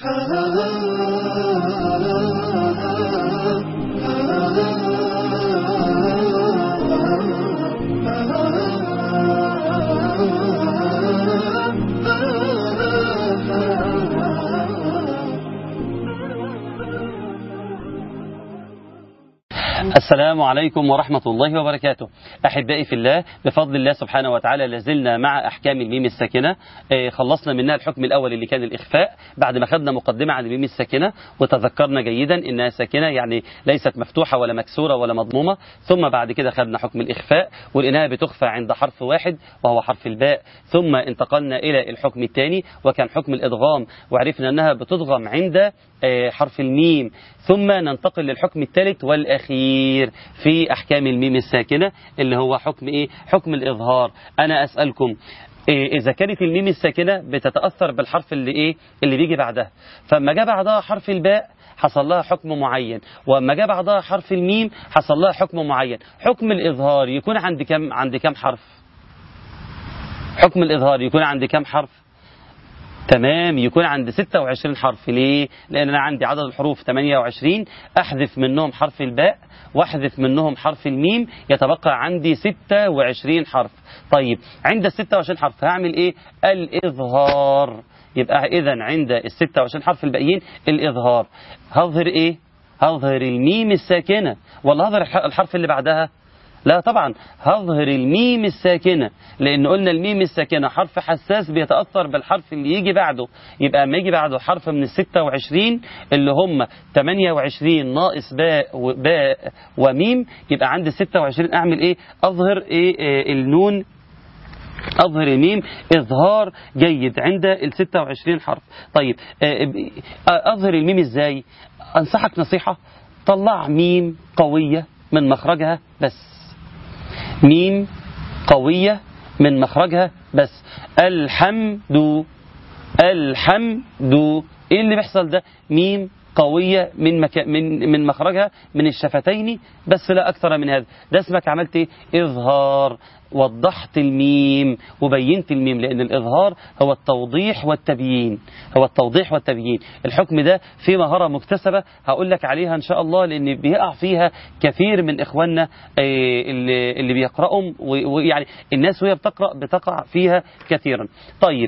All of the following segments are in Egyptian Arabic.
السلام عليكم ورحمة الله وبركاته أحبائي في الله بفضل الله سبحانه وتعالى لازلنا مع أحكام الميم الساكنة آه، خلصنا منها الحكم الأول اللي كان الإخفاء بعد ما خدنا مقدمة عن الميم الساكنة وتذكرنا جيدا إنها ساكنة يعني ليست مفتوحة ولا مكسورة ولا مضمومة ثم بعد كده خدنا حكم الإخفاء والإنها بتخفى عند حرف واحد وهو حرف الباء ثم انتقلنا إلى الحكم الثاني وكان حكم الإدغام وعرفنا أنها بتدغم عند آه، حرف الميم ثم ننتقل للحكم الثالث والأخير في أحكام الميم الساكنة اللي هو حكم إيه؟ حكم الإظهار أنا أسألكم إيه إذا كانت الميم الساكنة بتتأثر بالحرف اللي إيه اللي بيجي بعدها فما جاء بعدها حرف الباء حصل لها حكم معين وأما جاء بعدها حرف الميم حصل لها حكم معين حكم الإظهار يكون عند كم عند كم حرف حكم الإظهار يكون عند كم حرف تمام يكون عند 26 حرف ليه لان انا عندي عدد الحروف 28 احذف منهم حرف الباء واحذف منهم حرف الميم يتبقى عندي 26 حرف طيب عند ال 26 حرف هعمل ايه الاظهار يبقى اذا عند ال 26 حرف الباقيين الاظهار هظهر ايه هظهر الميم الساكنه ولا هظهر الحرف اللي بعدها لا طبعا هظهر الميم الساكنة لأن قلنا الميم الساكنة حرف حساس بيتأثر بالحرف اللي يجي بعده يبقى ما يجي بعده حرف من الستة وعشرين اللي هم 28 ناقص باء وباء وميم يبقى عند الستة وعشرين أعمل إيه أظهر إيه, إيه النون أظهر الميم إظهار جيد عند ال 26 حرف طيب أظهر الميم إزاي أنصحك نصيحة طلع ميم قوية من مخرجها بس ميم قوية من مخرجها بس الحمد الحمد ايه اللي بيحصل ده ميم قوية من مكا من من مخرجها من الشفتين بس لا أكثر من هذا ده اسمك عملت إيه؟ إظهار وضحت الميم وبينت الميم لأن الإظهار هو التوضيح والتبيين هو التوضيح والتبيين الحكم ده في مهارة مكتسبة هقول لك عليها إن شاء الله لأن بيقع فيها كثير من إخواننا اللي, اللي بيقرأهم ويعني الناس وهي بتقرأ بتقع فيها كثيرا طيب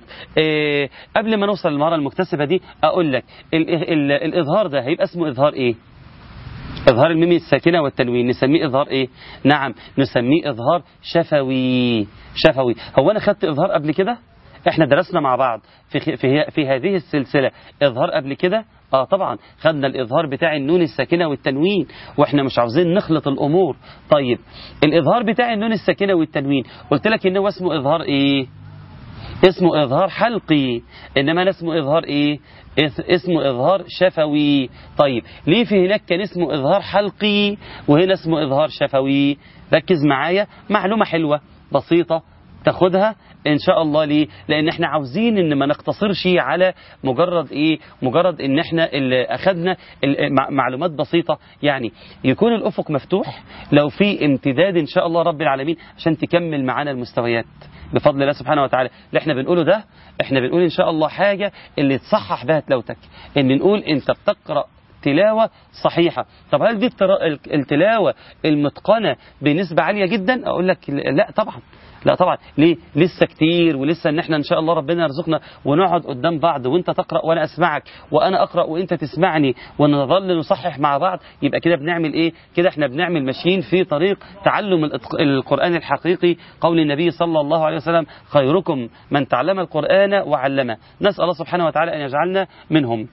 قبل ما نوصل للمهارة المكتسبة دي أقول لك الإظهار ده هيبقى اسمه إظهار إيه إظهار الميم الساكنة والتنوين نسميه إظهار إيه؟ نعم نسميه إظهار شفوي شفوي هو أنا خدت إظهار قبل كده؟ إحنا درسنا مع بعض في, في, في هذه السلسلة إظهار قبل كده؟ آه طبعا خدنا الإظهار بتاع النون الساكنة والتنوين وإحنا مش عاوزين نخلط الأمور طيب الإظهار بتاع النون الساكنة والتنوين قلت لك إن هو اسمه إظهار إيه؟ اسمه إظهار حلقي إنما أنا اسمه إظهار إيه اسمه إظهار شفوي طيب ليه في هناك كان اسمه إظهار حلقي وهنا اسمه إظهار شفوي ركز معايا معلومة حلوة بسيطة تاخدها ان شاء الله ليه لان احنا عاوزين ان ما نقتصرش على مجرد ايه مجرد ان احنا اللي اخذنا معلومات بسيطة يعني يكون الافق مفتوح لو في امتداد ان شاء الله رب العالمين عشان تكمل معانا المستويات بفضل الله سبحانه وتعالى اللي احنا بنقوله ده احنا بنقول ان شاء الله حاجة اللي تصحح بها تلاوتك ان نقول انت بتقرأ تلاوة صحيحة طب هل دي التلاوة المتقنة بنسبة عالية جدا اقول لك لا طبعا لا طبعا ليه لسه كتير ولسه ان احنا ان شاء الله ربنا يرزقنا ونقعد قدام بعض وانت تقرا وانا اسمعك وانا اقرا وانت تسمعني ونظل نصحح مع بعض يبقى كده بنعمل ايه كده احنا بنعمل ماشيين في طريق تعلم القران الحقيقي قول النبي صلى الله عليه وسلم خيركم من تعلم القران وعلمه نسال الله سبحانه وتعالى ان يجعلنا منهم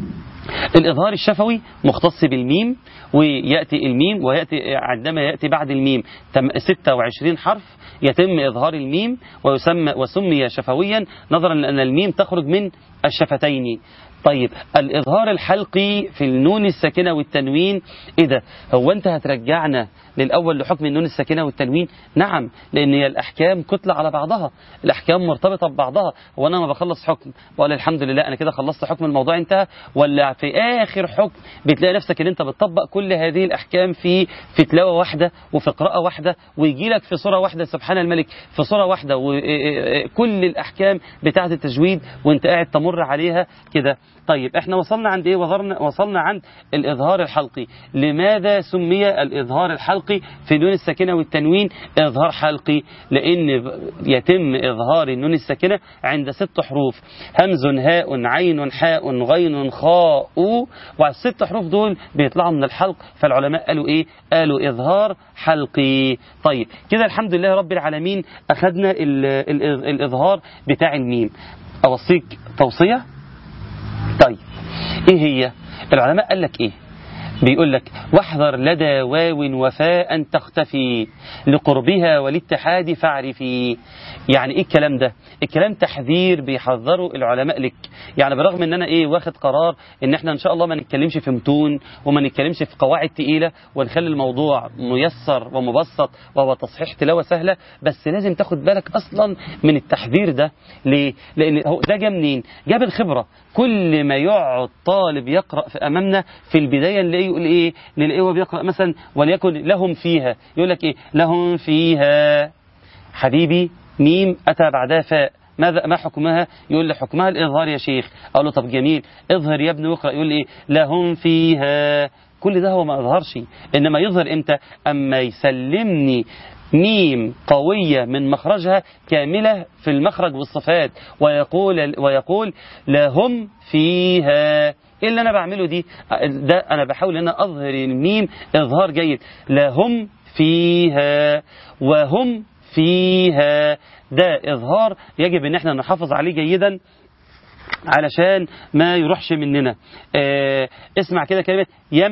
الإظهار الشفوي مختص بالميم ويأتي الميم ويأتي عندما يأتي بعد الميم 26 حرف يتم إظهار الميم ويسمى وسمي شفويا نظرا لأن الميم تخرج من الشفتين طيب الإظهار الحلقي في النون الساكنة والتنوين إيه ده هو أنت هترجعنا للأول لحكم النون الساكنة والتنوين نعم لأن هي الأحكام كتلة على بعضها الأحكام مرتبطة ببعضها وأنا ما بخلص حكم بقول الحمد لله أنا كده خلصت حكم الموضوع انتهى ولا في آخر حكم بتلاقي نفسك ان أنت بتطبق كل هذه الأحكام في في تلاوة واحدة وفي قراءة واحدة ويجي لك في صورة واحدة سبحان الملك في صورة واحدة وكل الأحكام بتاعة التجويد وأنت قاعد تمر عليها كده طيب احنا وصلنا عند ايه وصلنا وصلنا عند الاظهار الحلقي لماذا سمي الاظهار الحلقي في نون الساكنه والتنوين اظهار حلقي لان يتم اظهار النون الساكنه عند ست حروف همز هاء عين حاء غين خاء والست حروف دول بيطلعوا من الحلق فالعلماء قالوا ايه قالوا اظهار حلقي طيب كده الحمد لله رب العالمين اخذنا ال ال الاظهار بتاع الميم اوصيك توصيه طيب ايه هي العلماء قال لك ايه بيقول لك واحذر لدى واو وفاء تختفي لقربها والاتحاد فاعرفي يعني ايه الكلام ده الكلام تحذير بيحذروا العلماء لك يعني برغم ان انا ايه واخد قرار ان احنا ان شاء الله ما نتكلمش في متون وما نتكلمش في قواعد تقيله ونخلي الموضوع ميسر ومبسط وهو تصحيح تلاوه سهله بس لازم تاخد بالك اصلا من التحذير ده ليه لان هو ده جه منين جاب الخبره كل ما يقعد طالب يقرا في امامنا في البدايه نلاقيه يقول ايه نلاقيه هو بيقرا مثلا وليكن لهم فيها يقول لك ايه لهم فيها حبيبي ميم اتى بعدها فاء ماذا ما حكمها يقول لي حكمها الاظهار يا شيخ اقول له طب جميل اظهر يا ابني واقرا يقول لي ايه لهم فيها كل ده هو ما اظهرش انما يظهر امتى اما يسلمني ميم قوية من مخرجها كاملة في المخرج والصفات ويقول ويقول لهم فيها ايه اللي انا بعمله دي ده انا بحاول ان انا اظهر الميم اظهار جيد لهم فيها وهم فيها ده إظهار يجب أن احنا نحافظ عليه جيدا علشان ما يروحش مننا اه اسمع كده كلمة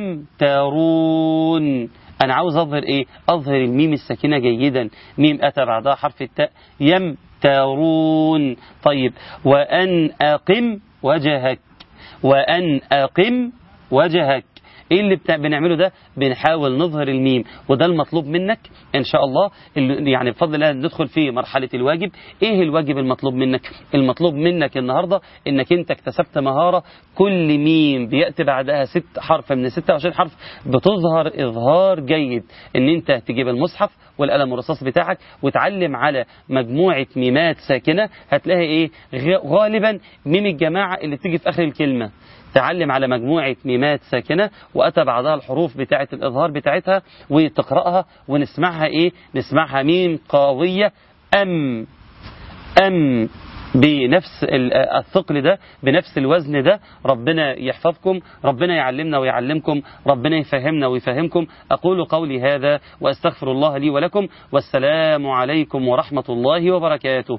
يمترون أنا عاوز أظهر إيه أظهر الميم الساكنة جيدا ميم أتى بعدها حرف التاء يمترون طيب وأن أقم وجهك وأن أقم وجهك ايه اللي بتاع بنعمله ده بنحاول نظهر الميم وده المطلوب منك ان شاء الله اللي يعني بفضل الله ندخل في مرحله الواجب ايه الواجب المطلوب منك المطلوب منك النهارده انك انت اكتسبت مهاره كل ميم بياتي بعدها ست حرف من 26 حرف بتظهر اظهار جيد ان انت تجيب المصحف والقلم الرصاص بتاعك وتعلم على مجموعه ميمات ساكنه هتلاقي ايه غالبا ميم الجماعه اللي بتيجي في اخر الكلمه تعلم على مجموعة ميمات ساكنة وأتى بعدها الحروف بتاعة الإظهار بتاعتها وتقرأها ونسمعها إيه نسمعها ميم قوية أم أم بنفس الثقل ده بنفس الوزن ده ربنا يحفظكم ربنا يعلمنا ويعلمكم ربنا يفهمنا ويفهمكم أقول قولي هذا وأستغفر الله لي ولكم والسلام عليكم ورحمة الله وبركاته